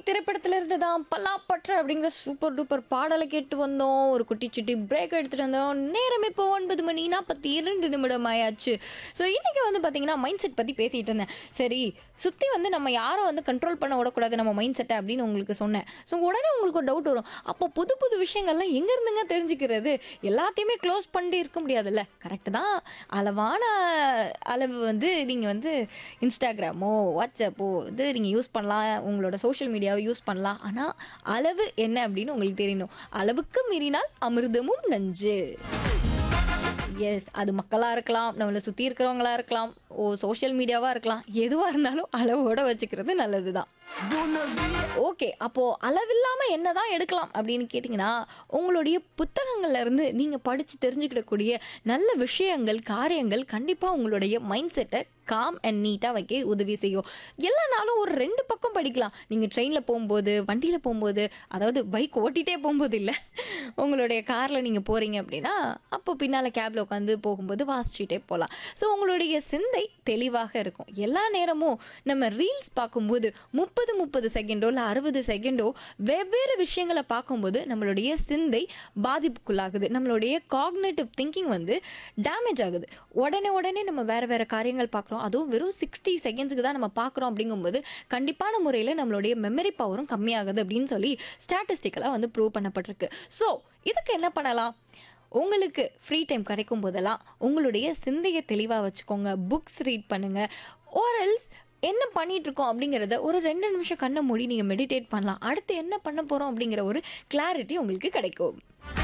திரைப்படத்துல இருந்து தான் பல்லாப்பற்ற அப்படிங்கிற சூப்பர் டூப்பர் பாடலை கேட்டு வந்தோம் ஒரு குட்டி சுட்டி பிரேக் எடுத்துட்டு வந்தோம் நேரம் இப்போ ஒன்பது மணி நாற்பத்தி இரண்டு நிமிடம் ஆயாச்சு ஸோ இன்னைக்கு வந்து பார்த்தீங்கன்னா மைண்ட் செட் பற்றி பேசிட்டு இருந்தேன் சரி சுற்றி வந்து நம்ம யாரும் வந்து கண்ட்ரோல் பண்ண விடக்கூடாது நம்ம மைண்ட் செட்டை அப்படின்னு உங்களுக்கு சொன்னேன் ஸோ உடனே உங்களுக்கு ஒரு டவுட் வரும் அப்போ புது புது விஷயங்கள்லாம் எங்க இருந்துங்க தெரிஞ்சுக்கிறது எல்லாத்தையுமே க்ளோஸ் பண்ணிட்டு இருக்க முடியாதுல்ல கரெக்டு தான் அளவான அளவு வந்து நீங்கள் வந்து இன்ஸ்டாகிராமோ வாட்ஸ்அப்போ வந்து நீங்கள் யூஸ் பண்ணலாம் உங்களோட சோஷியல் மீடியாவை யூஸ் பண்ணலாம் ஆனால் அளவு என்ன அப்படின்னு உங்களுக்கு தெரியணும் அளவுக்கு மீறினால் அமிர்தமும் நஞ்சு எஸ் அது மக்களாக இருக்கலாம் நம்மளை சுற்றி இருக்கிறவங்களா இருக்கலாம் ஓ சோஷியல் மீடியாவாக இருக்கலாம் எதுவாக இருந்தாலும் அளவோட வச்சுக்கிறது நல்லது தான் ஓகே அப்போது அளவில்லாமல் என்ன தான் எடுக்கலாம் அப்படின்னு கேட்டிங்கன்னா உங்களுடைய புத்தகங்கள்ல இருந்து நீங்கள் படித்து தெரிஞ்சுக்கிடக்கூடிய நல்ல விஷயங்கள் காரியங்கள் கண்டிப்பாக உங்களுடைய மைண்ட் செட்டை காம் அண்ட் நீட்டாக வைக்க உதவி செய்யும் எல்லா நாளும் ஒரு ரெண்டு பக்கம் படிக்கலாம் நீங்கள் ட்ரெயினில் போகும்போது வண்டியில் போகும்போது அதாவது பைக் ஓட்டிகிட்டே போகும்போது இல்லை உங்களுடைய காரில் நீங்கள் போகிறீங்க அப்படின்னா அப்போ பின்னால் கேபில் உட்காந்து போகும்போது வாசிச்சுட்டே போகலாம் ஸோ உங்களுடைய சிந்தை தெளிவாக இருக்கும் எல்லா நேரமும் நம்ம ரீல்ஸ் பார்க்கும்போது முப்பது முப்பது செகண்டோ இல்லை அறுபது செகண்டோ வெவ்வேறு விஷயங்களை பார்க்கும்போது நம்மளுடைய சிந்தை பாதிப்புக்குள்ளாகுது நம்மளுடைய காக்னேட்டிவ் திங்கிங் வந்து டேமேஜ் ஆகுது உடனே உடனே நம்ம வேறு வேறு காரியங்கள் பார்க்குறோம் அதுவும் வெறும் சிக்ஸ்டி செகண்ட்ஸுக்கு தான் நம்ம பார்க்குறோம் அப்படிங்கும்போது கண்டிப்பான முறையில் நம்மளுடைய மெமரி பவரும் கம்மியாகுது அப்படின்னு சொல்லி ஸ்டாட்டிஸ்டிக்கலாக வந்து ப்ரூவ் பண்ணப்பட்டிருக்கு ஸோ இதுக்கு என்ன பண்ணலாம் உங்களுக்கு ஃப்ரீ டைம் கிடைக்கும் போதெல்லாம் உங்களுடைய சிந்தையை தெளிவாக வச்சுக்கோங்க புக்ஸ் ரீட் பண்ணுங்க ஓரல்ஸ் என்ன பண்ணிட்டு இருக்கோம் அப்படிங்கிறத ஒரு ரெண்டு நிமிஷம் கண்ணை மூடி நீங்கள் மெடிடேட் பண்ணலாம் அடுத்து என்ன பண்ண போகிறோம் அப்படிங்கிற ஒரு கிளாரிட்டி உங்களுக்கு கிடைக்கும்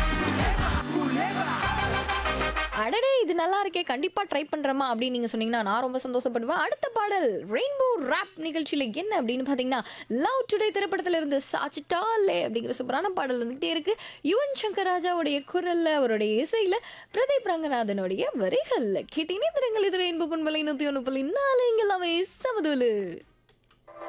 அடடே இது நல்லா இருக்கே கண்டிப்பாக ட்ரை பண்ணுறமா அப்படின்னு நீங்கள் சொன்னீங்கன்னா நான் ரொம்ப சந்தோஷப்படுவேன் அடுத்த பாடல் ரெயின்போ ரேப் நிகழ்ச்சியில் என்ன அப்படின்னு பார்த்தீங்கன்னா லவ் டுடே திரைப்படத்தில் இருந்து சாச்சிட்டாலே அப்படிங்கிற சூப்பரான பாடல் வந்துகிட்டே இருக்கு யுவன் சங்கர் ராஜாவுடைய குரல்ல அவருடைய இசையில் பிரதீப் ரங்கநாதனுடைய வரிகள்ல கேட்டீங்கன்னா திருங்கள் இது ரெயின்போ பண்பலை நூற்றி ஒன்று புள்ளி நாலு இங்கெல்லாமே சமதுலு